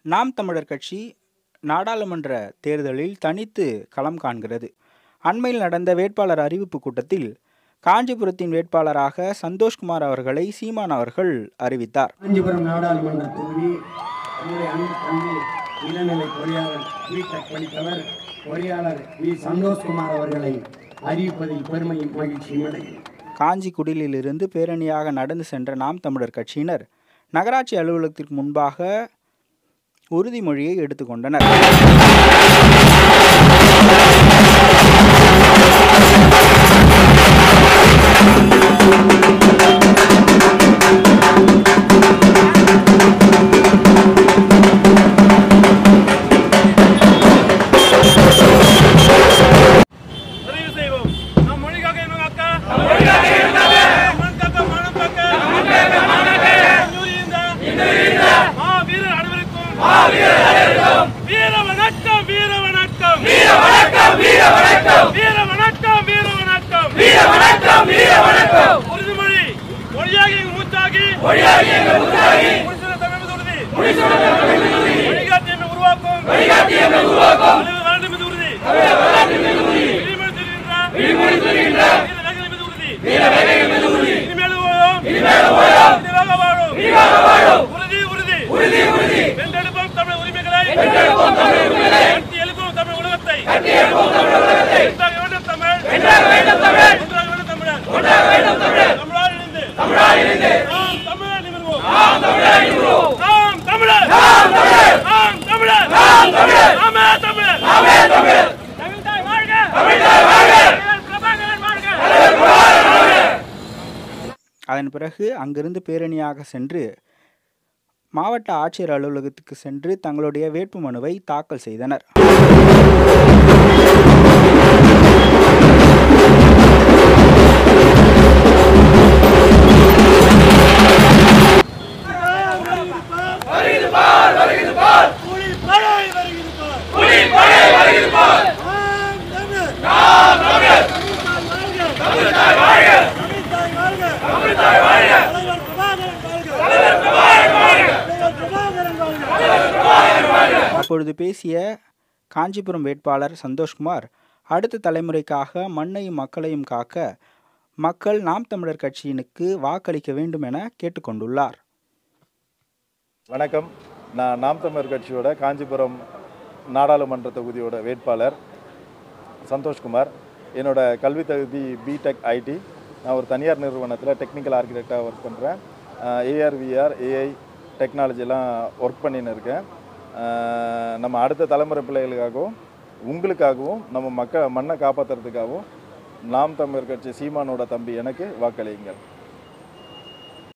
நாம் தமிழர் கட்சி நாடாளுமன்ற தேர்தலில் தனித்து களம் காண்கிறது அண்மையில் நடந்த வேட்பாளர் அறிவிப்பு கூட்டத்தில் காஞ்சிபுரத்தின் வேட்பாளராக சந்தோஷ்குமார் அவர்களை சீமான் அவர்கள் அறிவித்தார் காஞ்சிபுரம் நாடாளுமன்ற தொகுதி என்னுடைய அன்பு தம்பி இளநிலை பொறியாளர் பிடெக் படித்தவர் பொறியாளர் வி சந்தோஷ்குமார் அவர்களை அறிவிப்பதில் பெருமை மகிழ்ச்சியும் அடைகிறேன் காஞ்சி குடிலிலிருந்து பேரணியாக நடந்து சென்ற நாம் தமிழர் கட்சியினர் நகராட்சி அலுவலகத்திற்கு முன்பாக உறுதிமொழியை எடுத்துக்கொண்டனர் பதிவு செய்வோம் நம் மொழிக்காக என்ன காக்க மண் காக்க மானம் காக்க இந்த மா வீரர் அனைவருக்கும் வீர வணக்கம் வீர வணக்கம் வீர வணக்கம் வீர வணக்கம் வீர வணக்கம் வீர வணக்கம் வீர வணக்கம் வீர வணக்கம் உறுதிமொழி மொழியாகி எங்க மூச்சாகி மொழியாகி எங்க மூச்சாகி முடிசுட தமிழ் உறுதி முடிசுட தமிழ் உறுதி வழிகாட்டி எம்மை உருவாக்கும் வழிகாட்டி எம்மை உருவாக்கும் தலைவர் வேண்டும் இது உறுதி விழிமொழி தெரிகின்ற விழிமொழி தெரிகின்ற வீர வேகை மீது உறுதி வீர வேகை மீது உறுதி இனிமேல் ஓயோம் இனிமேல் ஓயோம் இனிதாக வாழும் இனிதாக வாழும் உறுதி உறுதி உறுதி உறுதி வென்றெடுப்போம் தமிழ் உரிமைகளை வென்றெடுப்போம் தமிழ் உரிமைகளை கட்டி எழுப்போம் தமிழ் உலகத்தை கட்டி எழுப்போம் தமிழ் உலகத்தை வென்றாக வேண்டும் தமிழ் வென்றாக வேண்டும் தமிழ் ஒன்றாக வேண்டும் தமிழர் ஒன்றாக வேண்டும் தமிழர் தமிழால் இணைந்து தமிழால் இணைந்து நாம் தமிழர் நிமிர்வோம் நாம் தமிழர் நிமிர்வோம் நாம் தமிழர் நாம் தமிழர் நாம் தமிழர் நாம் தமிழர் நாமே தமிழர் நாமே தமிழர் தமிழ்தாய் வாழ்க தமிழ்தாய் வாழ்க பிரபாகரன் வாழ்க அதன் பிறகு அங்கிருந்து பேரணியாக சென்று மாவட்ட ஆட்சியர் அலுவலகத்துக்கு சென்று தங்களுடைய வேட்புமனுவை தாக்கல் செய்தனர் புலி படை வருகிறது புலி படை வருகிறது நாம் தமிழர் நாம் தமிழர் தமிழ்தாய் வாழ்க தமிழ்தாய் வாழ்க தமிழ்தாய் வாழ்க தலைவர் பிரபாகரன் வாழ்க தலைவர் பிரபாகரன் வாழ்க தலைவர் பிரபாகரன் வாழ்க தலைவர் பிரபாகரன் வாழ்க அப்பொழுது பேசிய காஞ்சிபுரம் வேட்பாளர் சந்தோஷ்குமார் அடுத்த தலைமுறைக்காக மண்ணையும் மக்களையும் காக்க மக்கள் நாம் தமிழர் கட்சியினுக்கு வாக்களிக்க வேண்டும் என கேட்டுக்கொண்டுள்ளார் வணக்கம் நான் நாம் தமிழர் கட்சியோட காஞ்சிபுரம் நாடாளுமன்ற தொகுதியோட வேட்பாளர் சந்தோஷ்குமார் என்னோட கல்வி தகுதி பிடெக் ஐடி நான் ஒரு தனியார் நிறுவனத்தில் டெக்னிக்கல் ஆர்கிடெக்டாக ஒர்க் பண்ணுறேன் ஏஆர்விஆர் ஏஐ டெக்னாலஜிலாம் ஒர்க் பண்ணின்னு இருக்கேன் அஹ் நம்ம அடுத்த தலைமுறை பிள்ளைகளுக்காகவும் உங்களுக்காகவும் நம்ம மக்க மண்ணை காப்பாற்றுறதுக்காகவும் நாம் தமிழர் கட்சி சீமானோட தம்பி எனக்கு வாக்களியுங்கள்